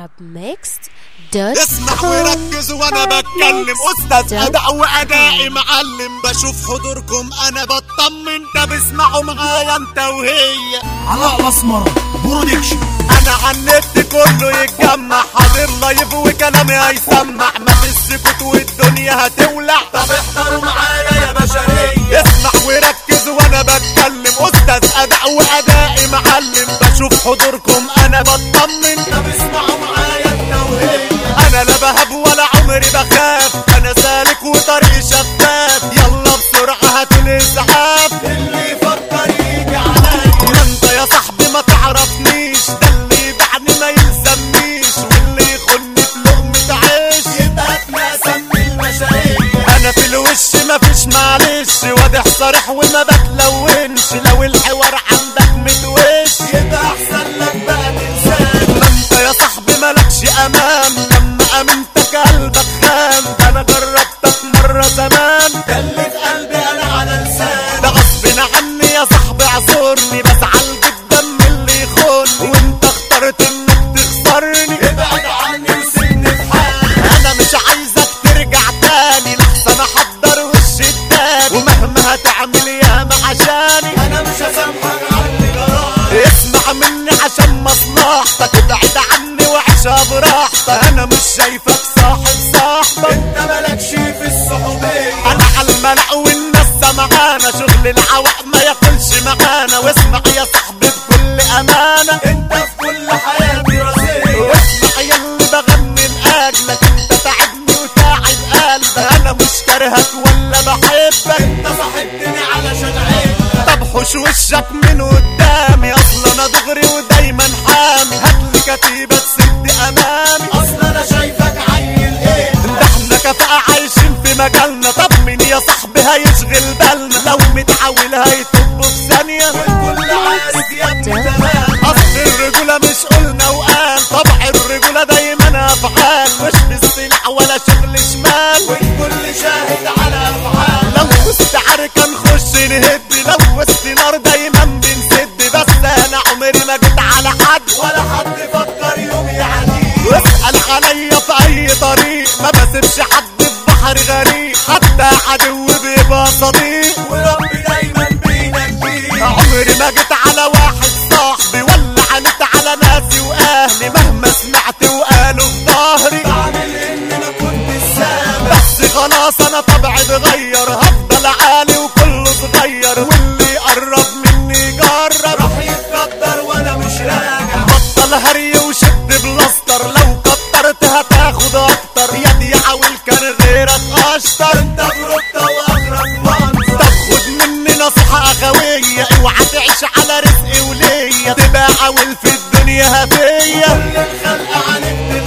arabmixed.com اسمع وركز وانا بتكلم استاذ اداء وادائي معلم بشوف حضوركم انا بطمن طب اسمعوا معايا انت وهي علاء الاسمر برودكشن انا عن النت كله يتجمع حاضر لايف وكلامي هيسمع ما السكوت والدنيا هتولع طب احضروا معايا يا بشرية اسمع وركز وانا بتكلم استاذ اداء وادائي معلم بشوف حضوركم انا بطمن طب اسمعوا معايا انت وهي انا لا بهب ولا عمري بخاف انا سالك وطريق شفاف يلا بسرعة هاتوا الاسعاف اللي يفكر يجي عليا ما انت يا صاحبي ما تعرفنيش ده اللي يبعني ما يلزمنيش واللي يخن في لقمة عيش يبقى اتناسم المشاريع انا في الوش مفيش معلش واضح صريح وما بتلونش لو الحوار عندك متوش يبقى احسن لك بقى تنساني ما انت يا صاحبي مالكش امان لما امنتك قلبك خان ده انا جربتك مرة زمان ده اللي في قلبي انا على لساني ده غصب عني يا صاحبي اعذرني بزعل جدا من اللي يخوني وانت اخترت انك تخسرني ابعد عني وسيبني في حالي انا مش عايزك ترجع تاني لحسن احضر وش التاني ومهما هتعمل ياما عشاني انا مش هسامحك عني جراحي اسمع مني عشان مصلحتك ابعد عني وعيشها براحتك انا مش شايفك صاحب صاحبك انت مالكش في الصحوبية انا على الملأ والناس سمعانا شغل العواق ما ياكلش معانا واسمع يا صاحبي بكل امانة انت في كل حياتي راسية واسمع يا اللي بغني لاجلك انت تعبني وتاعب قلبك انا مش كارهك ولا بحبك انت صاحبتني علشان عيبك طب حوش وشك من قدامي اصلا انا دغري ودايما حامي هاتلي كتيبة تسد امامي اصلا انا شايفك عيل ايه ده احنا كفاءة عايشين في مجالنا طب مين يا صاحبي هيشغل بالنا لو متعاول هيطب في ثانية والكل عارف يا ابني تمام اصل الرجولة مش قلنا وقال طبع الرجولة دايما افعال مش بالسلاح ولا شغل شمال والكل شاهد على افعال لو وسط عركة نخش نهد لو وسط نار دايما بنسد بس انا عمري ما جيت على حد ولا حد فكر يوم يعدي واسأل عليا في اي طريق ما بسيبش حد في بحر غريق حتى عدو بيبقى صديق وربي دايما بينجيك عمري ما جيت على واحد صاحبي ولا عنت على ناسي واهلي مهما سمعت وقالوا في ظهري بعمل ان انا كنت سامع بس خلاص انا طبعي اتغير هفضل عالي وكله صغير واللي يقرب مني يجرب راح يتقدر وانا مش راجع بطل هري وشد بلاستر لو كترت هتاخد اكتر يا دي عاول كان غيرك اشطر انت بروتة واغرب منظر طب خد مني نصيحة اخوية اوعى تعيش على رزقي وليا تبقى عاول في الدنيا هفية كل الخلق عليك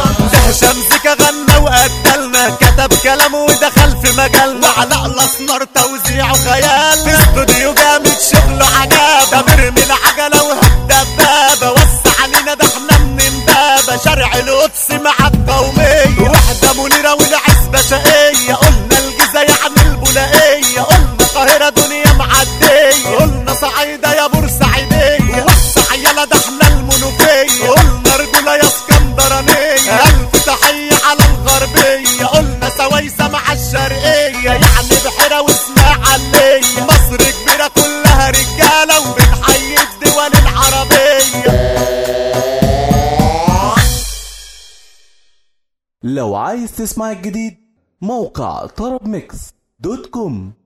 ده شمسك غنى وقتلنا كتب كلامه ودخل في مجالنا علاء الاسمر توزيع وخيال في استوديو جامد شغله عجاب ده برمي العجله وهالدبابه وسع علينا ده احنا من امبابه شارع القدس مع القوميه وحده منيره والعزبه شقيه قلنا الجيزه يعني البولائيه قلنا القاهره دنيا معديه قلنا صعيده يا بورسعيديه وسع يلا ده احنا المنوفيه قلنا رجوله يا اسكندرانيه الف تحيه على الغربيه قلنا سويسه مع الشرقيه يعني بحيره واسماعيليه مصر كبيره كلها رجاله وبنحيي الدول العربيه لو عايز تسمع الجديد موقع طرب ميكس دوت كوم